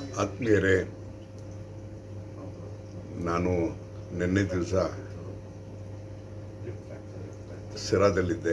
ಆತ್ಮೀಯರೇ ನಾನು ನಿನ್ನೆ ದಿವಸ ಸಿರಾದಲ್ಲಿದ್ದೆ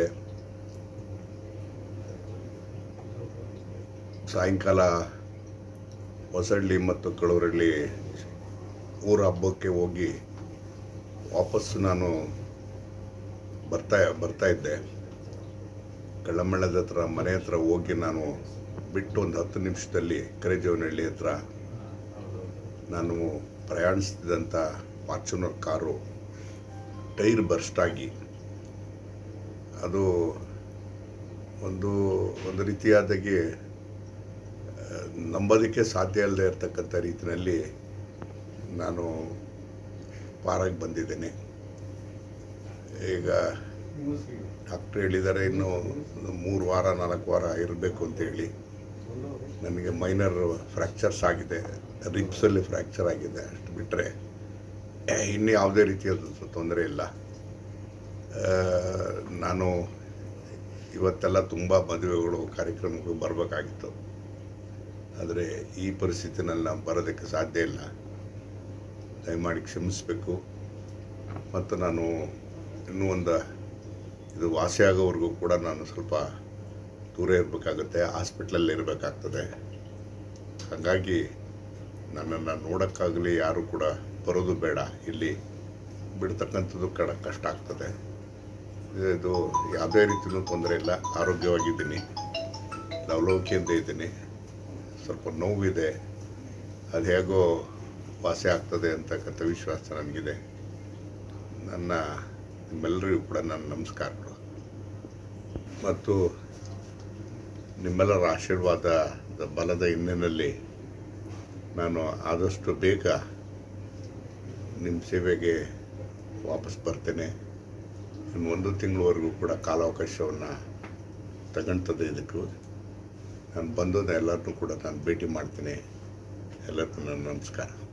ಸಾಯಂಕಾಲ ಹೊಸಳ್ಳಿ ಮತ್ತು ಕಳೂರಳ್ಳಿ ಊರ ಹಬ್ಬಕ್ಕೆ ಹೋಗಿ ವಾಪಸ್ಸು ನಾನು ಬರ್ತಾ ಬರ್ತಾ ಇದ್ದೆ ಕಳ್ಳಮಳ್ಳದ ಹತ್ರ ಮನೆ ಹತ್ರ ಹೋಗಿ ನಾನು ಬಿಟ್ಟು ಒಂದು ಹತ್ತು ನಿಮಿಷದಲ್ಲಿ ಕರೆಜವನಹಳ್ಳಿ ಹತ್ರ ನಾನು ಪ್ರಯಾಣಿಸ್ತಿದ್ದಂಥ ಫಾರ್ಚುನರ್ ಕಾರು ಟೈರ್ ಬರ್ಸ್ಟ್ ಆಗಿ ಅದು ಒಂದು ಒಂದು ರೀತಿಯಾದಾಗೆ ಆ, ನಂಬೋದಕ್ಕೆ ಸಾಧ್ಯ ಇಲ್ಲದೆ ಇರತಕ್ಕಂಥ ರೀತಿಯಲ್ಲಿ ನಾನು ಪಾರಾಗಿ ಬಂದಿದ್ದೇನೆ ಈಗ ಡಾಕ್ಟ್ರ್ ಹೇಳಿದ್ದಾರೆ ಇನ್ನು ಒಂದು ಮೂರು ವಾರ ನಾಲ್ಕು ವಾರ ಇರಬೇಕು ಅಂತೇಳಿ ನನಗೆ ಮೈನರ್ ಫ್ರ್ಯಾಕ್ಚರ್ಸ್ ಆಗಿದೆ ರಿಬ್ಸಲ್ಲಿ ಫ್ರ್ಯಾಕ್ಚರ್ ಆಗಿದೆ ಅಷ್ಟು ಬಿಟ್ಟರೆ ಇನ್ನು ಯಾವುದೇ ರೀತಿಯಾದ ತೊಂದರೆ ಇಲ್ಲ ಆ, ನಾನು ಇವತ್ತೆಲ್ಲ ತುಂಬ ಮದುವೆಗಳು ಕಾರ್ಯಕ್ರಮಗಳು ಬರಬೇಕಾಗಿತ್ತು ಆದರೆ ಈ ಪರಿಸ್ಥಿತಿನಲ್ಲಿ ನಾನು ಬರೋದಕ್ಕೆ ಸಾಧ್ಯ ಇಲ್ಲ ದಯಮಾಡಿ ಕ್ಷಮಿಸಬೇಕು ಮತ್ತು ನಾನು ಇನ್ನೂ ಒಂದು ಇದು ವಾಸಿ ಆಗೋವರೆಗೂ ಕೂಡ ನಾನು ಸ್ವಲ್ಪ ದೂರ ಇರಬೇಕಾಗುತ್ತೆ ಹಾಸ್ಪಿಟ್ಲಲ್ಲಿ ಇರಬೇಕಾಗ್ತದೆ ಹಾಗಾಗಿ ನನ್ನನ್ನು ನೋಡೋಕ್ಕಾಗಲಿ ಯಾರು ಕೂಡ ಬರೋದು ಬೇಡ ಇಲ್ಲಿ ಬಿಡ್ತಕ್ಕಂಥದ್ದು ಕಡ ಕಷ್ಟ ಆಗ್ತದೆ ಇದು ಯಾವುದೇ ರೀತಿಯೂ ತೊಂದರೆ ಇಲ್ಲ ಆರೋಗ್ಯವಾಗಿದ್ದೀನಿ ಲವಲವಿಕೆಯಿಂದ ಇದ್ದೀನಿ ಸ್ವಲ್ಪ ನೋವಿದೆ ಅದು ಹೇಗೋ ವಾಸಿ ಆಗ್ತದೆ ಅಂತಕ್ಕಂಥ ವಿಶ್ವಾಸ ನನಗಿದೆ ನನ್ನ ನಿಮ್ಮೆಲ್ಲರಿಗೂ ಕೂಡ ನನ್ನ ನಮಸ್ಕಾರಗಳು ಮತ್ತು ನಿಮ್ಮೆಲ್ಲರ ಆಶೀರ್ವಾದದ ಬಲದ ಹಿನ್ನೆಲೆಯಲ್ಲಿ ನಾನು ಆದಷ್ಟು ಬೇಗ ನಿಮ್ಮ ಸೇವೆಗೆ ವಾಪಸ್ ಬರ್ತೇನೆ ಇನ್ನು ಒಂದು ತಿಂಗಳವರೆಗೂ ಕೂಡ ಕಾಲಾವಕಾಶವನ್ನು ತಗೊಂತದೆ ಇದಕ್ಕೂ ನಾನು ಬಂದದ ಎಲ್ಲರನ್ನೂ ಕೂಡ ನಾನು ಭೇಟಿ ಮಾಡ್ತೀನಿ ಎಲ್ಲರಿಗೂ ನನ್ನ ನಮಸ್ಕಾರ